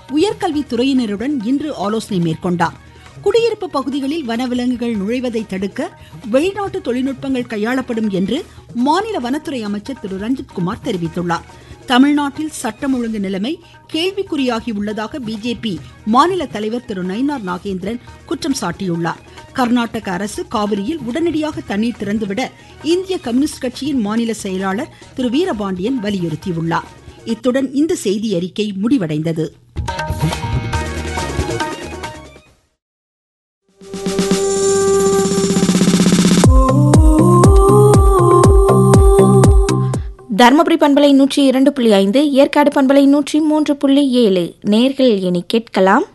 உயர்கல்வித்துறையினருடன் இன்று ஆலோசனை மேற்கொண்டார் குடியிருப்பு பகுதிகளில் வனவிலங்குகள் நுழைவதை தடுக்க வெளிநாட்டு தொழில்நுட்பங்கள் கையாளப்படும் என்று மாநில வனத்துறை அமைச்சர் திரு ரஞ்சித்குமார் தெரிவித்துள்ளார் தமிழ்நாட்டில் சட்டம் ஒழுங்கு நிலைமை கேள்விக்குறியாகி உள்ளதாக பிஜேபி மாநில தலைவர் திரு நயினார் நாகேந்திரன் குற்றம் சாட்டியுள்ளார் கர்நாடக அரசு காவிரியில் உடனடியாக தண்ணீர் திறந்துவிட இந்திய கம்யூனிஸ்ட் கட்சியின் மாநில செயலாளர் திரு வீரபாண்டியன் வலியுறுத்தியுள்ளார் இத்துடன் இந்த செய்தி அறிக்கை முடிவடைந்தது தருமபுரி பண்பலை நூற்றி இரண்டு புள்ளி ஐந்து ஏற்காடு பண்பலை நூற்றி மூன்று புள்ளி ஏழு நேர்கள் இனி கேட்கலாம்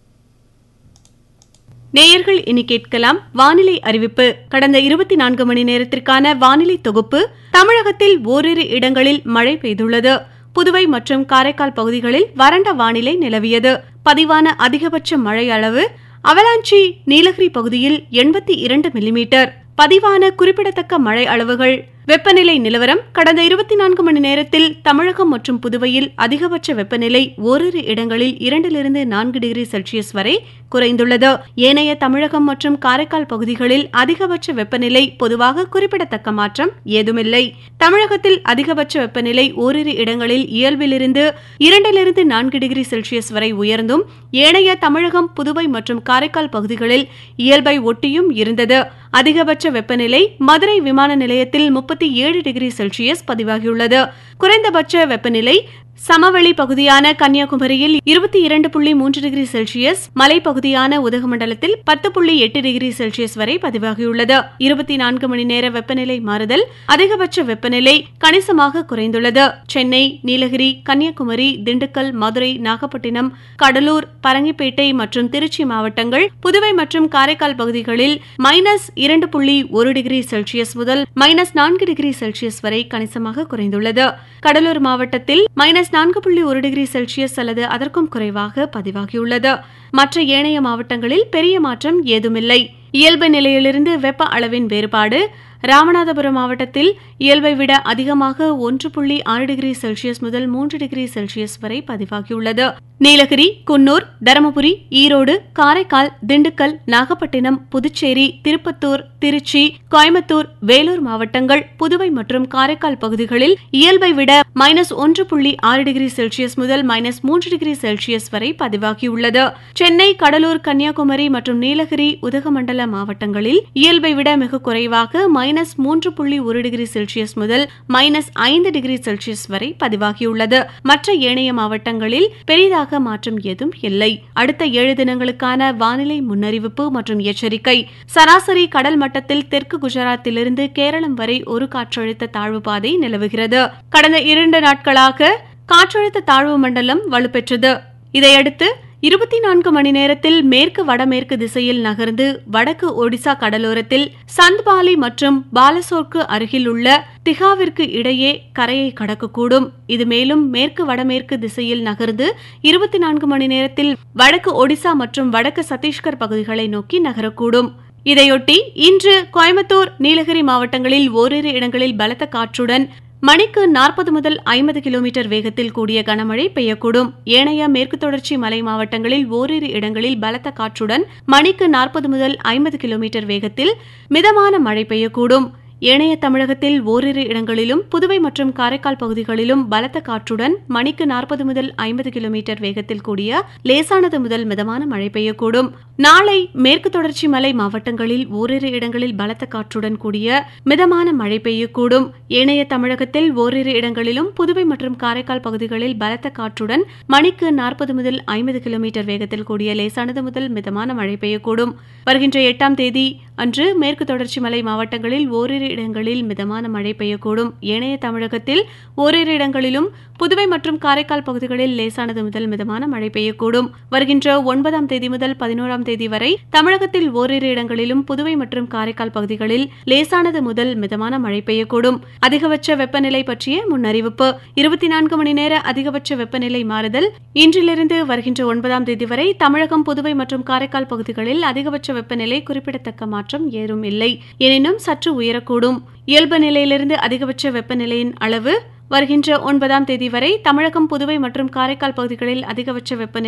நேயர்கள் இனி கேட்கலாம் வானிலை அறிவிப்பு கடந்த இருபத்தி நான்கு மணி நேரத்திற்கான வானிலை தொகுப்பு தமிழகத்தில் ஓரிரு இடங்களில் மழை பெய்துள்ளது புதுவை மற்றும் காரைக்கால் பகுதிகளில் வறண்ட வானிலை நிலவியது பதிவான அதிகபட்ச மழை அளவு அவலாஞ்சி நீலகிரி பகுதியில் எண்பத்தி இரண்டு மில்லிமீட்டர் பதிவான குறிப்பிடத்தக்க மழை அளவுகள் வெப்பநிலை நிலவரம் கடந்த இருபத்தி நான்கு மணி நேரத்தில் தமிழகம் மற்றும் புதுவையில் அதிகபட்ச வெப்பநிலை ஓரிரு இடங்களில் இரண்டிலிருந்து நான்கு டிகிரி செல்சியஸ் வரை குறைந்துள்ளது ஏனைய தமிழகம் மற்றும் காரைக்கால் பகுதிகளில் அதிகபட்ச வெப்பநிலை பொதுவாக குறிப்பிடத்தக்க மாற்றம் ஏதுமில்லை தமிழகத்தில் அதிகபட்ச வெப்பநிலை ஓரிரு இடங்களில் இயல்பிலிருந்து இரண்டிலிருந்து நான்கு டிகிரி செல்சியஸ் வரை உயர்ந்தும் ஏனைய தமிழகம் புதுவை மற்றும் காரைக்கால் பகுதிகளில் இயல்பை ஒட்டியும் இருந்தது அதிகபட்ச வெப்பநிலை மதுரை விமான நிலையத்தில் முப்பத்தி ஏழு டிகிரி செல்சியஸ் பதிவாகியுள்ளது குறைந்தபட்ச வெப்பநிலை சமவெளி பகுதியான கன்னியாகுமரியில் இருபத்தி இரண்டு புள்ளி மூன்று டிகிரி செல்சியஸ் மலைப்பகுதியான உதகமண்டலத்தில் பத்து புள்ளி எட்டு டிகிரி செல்சியஸ் வரை பதிவாகியுள்ளது இருபத்தி நான்கு மணி நேர வெப்பநிலை மாறுதல் அதிகபட்ச வெப்பநிலை கணிசமாக குறைந்துள்ளது சென்னை நீலகிரி கன்னியாகுமரி திண்டுக்கல் மதுரை நாகப்பட்டினம் கடலூர் பரங்கிப்பேட்டை மற்றும் திருச்சி மாவட்டங்கள் புதுவை மற்றும் காரைக்கால் பகுதிகளில் மைனஸ் இரண்டு புள்ளி ஒரு டிகிரி செல்சியஸ் முதல் மைனஸ் நான்கு டிகிரி செல்சியஸ் வரை கணிசமாக குறைந்துள்ளது கடலூர் மாவட்டத்தில் மைனஸ் நான்கு புள்ளி ஒரு டிகிரி செல்சியஸ் அல்லது அதற்கும் குறைவாக பதிவாகியுள்ளது மற்ற ஏனைய மாவட்டங்களில் பெரிய மாற்றம் ஏதுமில்லை இயல்பு நிலையிலிருந்து வெப்ப அளவின் வேறுபாடு ராமநாதபுரம் மாவட்டத்தில் இயல்பை விட அதிகமாக ஒன்று புள்ளி ஆறு டிகிரி செல்சியஸ் முதல் மூன்று டிகிரி செல்சியஸ் வரை பதிவாகியுள்ளது நீலகிரி குன்னூர் தருமபுரி ஈரோடு காரைக்கால் திண்டுக்கல் நாகப்பட்டினம் புதுச்சேரி திருப்பத்தூர் திருச்சி கோயம்புத்தூர் வேலூர் மாவட்டங்கள் புதுவை மற்றும் காரைக்கால் பகுதிகளில் இயல்பை விட மைனஸ் ஒன்று புள்ளி ஆறு டிகிரி செல்சியஸ் முதல் மைனஸ் மூன்று டிகிரி செல்சியஸ் வரை பதிவாகியுள்ளது சென்னை கடலூர் கன்னியாகுமரி மற்றும் நீலகிரி உதகமண்டல மாவட்டங்களில் இயல்பை விட மிக குறைவாக மைனஸ் மூன்று புள்ளி ஒரு டிகிரி செல்சியஸ் முதல் மைனஸ் ஐந்து டிகிரி செல்சியஸ் வரை பதிவாகியுள்ளது மற்ற ஏனைய மாவட்டங்களில் பெரிதாக மாற்றம் ஏதும் இல்லை அடுத்த ஏழு தினங்களுக்கான வானிலை முன்னறிவிப்பு மற்றும் எச்சரிக்கை சராசரி கடல் மட்டத்தில் தெற்கு குஜராத்திலிருந்து கேரளம் வரை ஒரு காற்றழுத்த தாழ்வு பாதை நிலவுகிறது கடந்த இரண்டு நாட்களாக காற்றழுத்த தாழ்வு மண்டலம் வலுப்பெற்றது இதையடுத்து இருபத்தி நான்கு மணி நேரத்தில் மேற்கு வடமேற்கு திசையில் நகர்ந்து வடக்கு ஒடிசா கடலோரத்தில் சந்த்பாலி மற்றும் பாலசோர்க்கு அருகில் உள்ள திகாவிற்கு இடையே கரையை கடக்கக்கூடும் இது மேலும் மேற்கு வடமேற்கு திசையில் நகர்ந்து இருபத்தி நான்கு மணி நேரத்தில் வடக்கு ஒடிசா மற்றும் வடக்கு சத்தீஸ்கர் பகுதிகளை நோக்கி நகரக்கூடும் இதையொட்டி இன்று கோயம்புத்தூர் நீலகிரி மாவட்டங்களில் ஓரிரு இடங்களில் பலத்த காற்றுடன் மணிக்கு நாற்பது முதல் ஐம்பது கிலோமீட்டர் வேகத்தில் கூடிய கனமழை பெய்யக்கூடும் ஏனைய மேற்கு தொடர்ச்சி மலை மாவட்டங்களில் ஓரிரு இடங்களில் பலத்த காற்றுடன் மணிக்கு நாற்பது முதல் ஐம்பது கிலோமீட்டர் வேகத்தில் மிதமான மழை பெய்யக்கூடும் ஏனைய தமிழகத்தில் ஓரிரு இடங்களிலும் புதுவை மற்றும் காரைக்கால் பகுதிகளிலும் பலத்த காற்றுடன் மணிக்கு நாற்பது முதல் ஐம்பது கிலோமீட்டர் வேகத்தில் கூடிய லேசானது முதல் மிதமான மழை பெய்யக்கூடும் நாளை மேற்கு தொடர்ச்சி மலை மாவட்டங்களில் ஓரிரு இடங்களில் பலத்த காற்றுடன் கூடிய மிதமான மழை பெய்யக்கூடும் ஏனைய தமிழகத்தில் ஓரிரு இடங்களிலும் புதுவை மற்றும் காரைக்கால் பகுதிகளில் பலத்த காற்றுடன் மணிக்கு நாற்பது முதல் ஐம்பது கிலோமீட்டர் வேகத்தில் கூடிய லேசானது முதல் மிதமான மழை பெய்யக்கூடும் வருகின்ற எட்டாம் தேதி அன்று மேற்கு தொடர்ச்சி மலை மாவட்டங்களில் ஓரிரு இடங்களில் மிதமான மழை பெய்யக்கூடும் ஏனைய தமிழகத்தில் ஓரிரு இடங்களிலும் புதுவை மற்றும் காரைக்கால் பகுதிகளில் லேசானது முதல் மிதமான மழை பெய்யக்கூடும் வருகின்ற ஒன்பதாம் தேதி முதல் பதினோராம் தேதி வரை தமிழகத்தில் ஓரிரு இடங்களிலும் புதுவை மற்றும் காரைக்கால் பகுதிகளில் லேசானது முதல் மிதமான மழை பெய்யக்கூடும் அதிகபட்ச வெப்பநிலை பற்றிய முன்னறிவிப்பு இருபத்தி நான்கு மணி நேர அதிகபட்ச வெப்பநிலை மாறுதல் இன்றிலிருந்து வருகின்ற ஒன்பதாம் தேதி வரை தமிழகம் புதுவை மற்றும் காரைக்கால் பகுதிகளில் அதிகபட்ச வெப்பநிலை குறிப்பிடத்தக்க மாற்றம் ஏதும் இல்லை எனினும் சற்று உயரக்கூடும் இயல்பு நிலையிலிருந்து அதிகபட்ச வெப்பநிலையின் அளவு வருகின்ற ஒன்பதாம் தேதி வரை தமிழகம் புதுவை மற்றும் காரைக்கால் பகுதிகளில் அதிகபட்ச வெப்பநிலை